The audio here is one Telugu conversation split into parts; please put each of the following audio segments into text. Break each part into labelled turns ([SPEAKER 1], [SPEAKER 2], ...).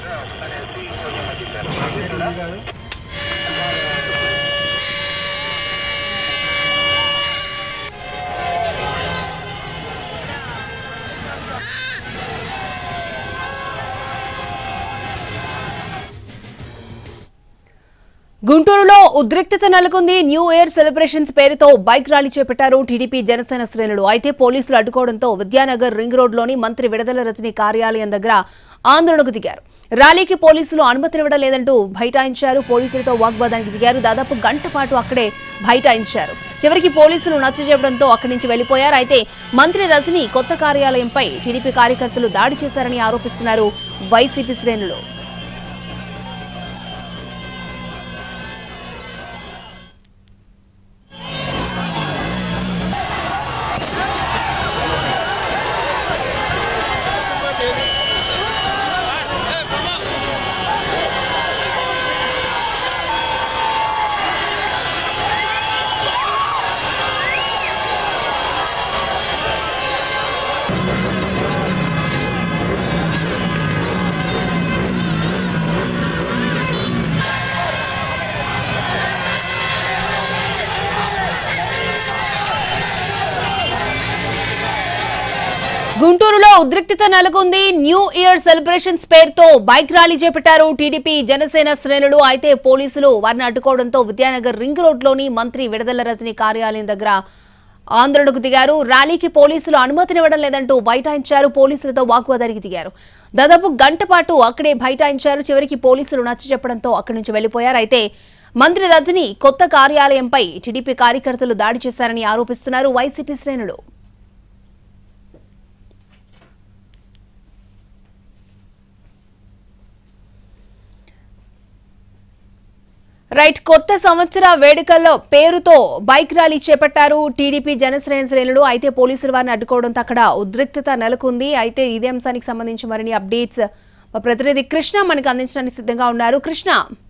[SPEAKER 1] గుంటూరులో ఉద్రిక్తత నెలకొంది న్యూ ఇయర్ సెలబ్రేషన్స్ పేరుతో బైక్ ర్యాలీ చేపట్టారు టీడీపీ జనసేన శ్రేణులు అయితే పోలీసులు అడ్డుకోవడంతో విద్యానగర్ రింగ్ రోడ్లోని మంత్రి విడుదల రజనీ కార్యాలయం దగ్గర ఆందోళనకు దిగారు ర్యాలీకి పోలీసులు అనుమతినివ్వడం లేదంటూ బైఠాయించారు పోలీసులతో వాగ్వాదానికి దిగారు దాదాపు గంట పాటు అక్కడే బైఠాయించారు చివరికి పోలీసులు నచ్చజెప్పడంతో అక్కడి నుంచి వెళ్లిపోయారు అయితే మంత్రి రజనీ కొత్త కార్యాలయంపై టీడీపీ కార్యకర్తలు దాడి చేశారని ఆరోపిస్తున్నారు వైసీపీ శ్రేణులు గుంటూరులో ఉద్రిక్తత నెలకొంది న్యూ ఇయర్ సెలబ్రేషన్స్ పేరుతో బైక్ ర్యాలీ చేపట్టారు టీడీపీ జనసేన శ్రేణులు అయితే పోలీసులు వారిని అడ్డుకోవడంతో విద్యానగర్ రింగ్ రోడ్లోని మంత్రి విడుదల రజనీ కార్యాలయం దగ్గర ఆందోళనకు దిగారు ర్యాలీకి పోలీసులు అనుమతినివ్వడం లేదంటూ బైఠాయించారు పోలీసులతో వాగ్వాదానికి దిగారు దాదాపు గంట పాటు అక్కడే బైఠాయించారు చివరికి పోలీసులు నచ్చ చెప్పడంతో అక్కడి నుంచి వెళ్లిపోయారు అయితే మంత్రి రజనీ కొత్త కార్యాలయంపై టీడీపీ కార్యకర్తలు దాడి చేశారని ఆరోపిస్తున్నారు వైసీపీ శ్రేణులు రైట్ కొత్త సంవత్సర వేడుకల్లో పేరుతో బైక్ ర్యాలీ చేపట్టారు టీడీపీ జనశ్రేణి శ్రేణులు అయితే పోలీసులు వారిని అడ్డుకోవడంతో అక్కడ ఉద్రిక్తత నెలకొంది అయితే ఇదే అంశానికి సంబంధించి మరిన్ని అప్డేట్స్ మా ప్రతినిధి కృష్ణ మనకు అందించడానికి సిద్ధంగా ఉన్నారు కృష్ణ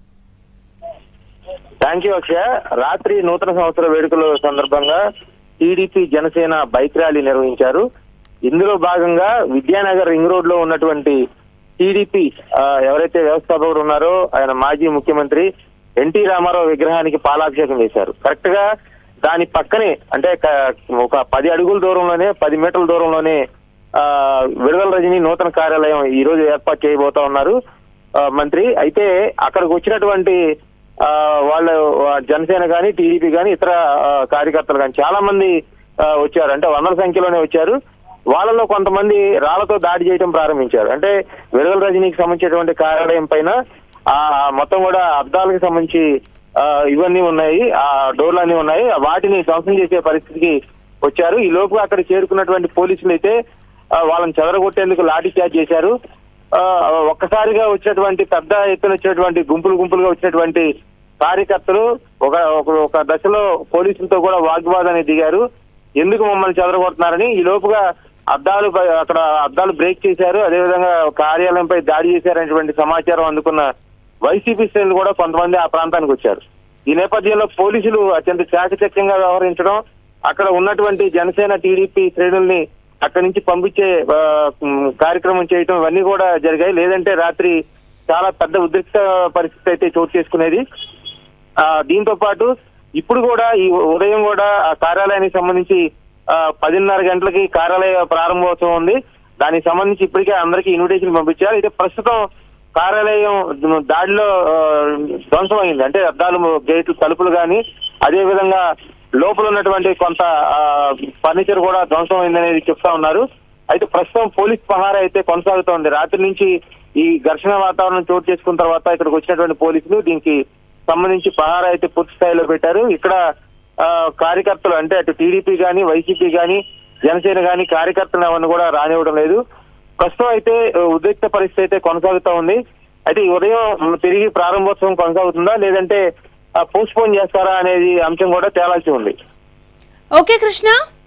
[SPEAKER 2] థ్యాంక్ యూ అక్షయ రాత్రి నూతన సంవత్సర వేడుకల సందర్భంగా టీడీపీ జనసేన బైక్ ర్యాలీ నిర్వహించారు ఇందులో భాగంగా విద్యానగర్ రింగ్ రోడ్ లో ఉన్నటువంటి టీడీపీ ఎవరైతే వ్యవస్థాపకుడు ఉన్నారో ఆయన మాజీ ముఖ్యమంత్రి ఎన్టీ రామారావు విగ్రహానికి పాలాభిషేకం చేశారు కరెక్ట్ గా దాని పక్కనే అంటే క- ఒక పది అడుగుల దూరంలోనే పది మీటర్ల దూరంలోనే ఆ విడుదల రజని నూతన కార్యాలయం ఈ రోజు ఏర్పాటు చేయబోతా ఉన్నారు ఆ, మంత్రి అయితే అక్కడికి వచ్చినటువంటి ఆ, వాళ్ళ ఆ, జనసేన కానీ టీడీపీ కానీ ఇతర ఆ, కార్యకర్తలు కానీ చాలా మంది ఆ, వచ్చారు అంటే వందల సంఖ్యలోనే వచ్చారు వాళ్ళలో కొంతమంది రాళ్లతో దాడి చేయడం ప్రారంభించారు అంటే విడుదల రజనీకి సంబంధించినటువంటి కార్యాలయం పైన ఆ మొత్తం కూడా అద్దాలకు సంబంధించి ఆ, ఇవన్నీ ఉన్నాయి ఆ డోర్లు అన్ని ఉన్నాయి వాటిని ధ్వంసం చేసే పరిస్థితికి వచ్చారు ఈ లోపు అక్కడ చేరుకున్నటువంటి పోలీసులు అయితే ఆ, వాళ్ళని చెదరగొట్టేందుకు లాఠీ చార్జ్ చేశారు ఆ, ఒక్కసారిగా వచ్చినటువంటి పెద్ద ఎత్తున వచ్చినటువంటి గుంపులు గుంపులుగా వచ్చినటువంటి కార్యకర్తలు ఒక ఒక- ఒక దశలో పోలీసులతో కూడా వాగ్వాదానికి దిగారు ఎందుకు మమ్మల్ని చెదరగొడుతున్నారని ఈ లోపుగా అద్దాలు పై- అక్కడ అద్దాలు బ్రేక్ చేశారు అదేవిధంగా కార్యాలయంపై దాడి చేశారనేటువంటి సమాచారం అందుకున్న వైసీపీ శ్రేణులు కూడా కొంతమంది ఆ ప్రాంతానికి వచ్చారు ఈ నేపథ్యంలో పోలీసులు అత్యంత చాకచక్యంగా వ్యవహరించడం అక్కడ ఉన్నటువంటి జనసేన టీడీపీ శ్రేణుల్ని అక్కడి నుంచి పంపించే ఆ, ఉమ్, కార్యక్రమం చేయటం ఇవన్నీ కూడా జరిగాయి లేదంటే రాత్రి చాలా పెద్ద ఉద్రిక్త పరిస్థితి అయితే చోటు చేసుకునేది ఆ దీంతో పాటు ఇప్పుడు కూడా ఈ ఉదయం కూడా ఆ కార్యాలయానికి సంబంధించి ఆ, పదిన్నర గంటలకి కార్యాలయ ప్రారంభోత్సవం ఉంది దానికి సంబంధించి ఇప్పటికే అందరికీ ఇన్విటేషన్ పంపించారు అయితే ప్రస్తుతం కార్యాలయం దాడిలో ఆ, ధ్వంసం అయింది అంటే అద్దాలు గేట్లు తలుపులు కానీ అదే విధంగా లోపల ఉన్నటువంటి కొంత ఫర్నిచర్ కూడా ధ్వంసం అయిందనేది చెప్తా ఉన్నారు అయితే ప్రస్తుతం పోలీస్ పహారా అయితే కొనసాగుతోంది రాత్రి నుంచి ఈ ఘర్షణ వాతావరణం చోటు చేసుకున్న తర్వాత ఇక్కడికి వచ్చినటువంటి పోలీసులు దీనికి సంబంధించి పహారా అయితే పూర్తి స్థాయిలో పెట్టారు ఇక్కడ ఆ, కార్యకర్తలు అంటే అటు టీడీపీ గాని వైసీపీ గాని జనసేన గాని కార్యకర్తలు ఎవరిని కూడా రానివ్వడం లేదు ప్రస్తుతం అయితే ఆ, ఉద్రిక్త పరిస్థితి అయితే కొనసాగుతా ఉంది అయితే ఈ ఉదయం తిరిగి ప్రారంభోత్సవం కొనసాగుతుందా లేదంటే పోస్ట్ పోన్ చేస్తారా అనేది అంశం కూడా తేలాల్సి ఉంది
[SPEAKER 1] ఓకే కృష్ణ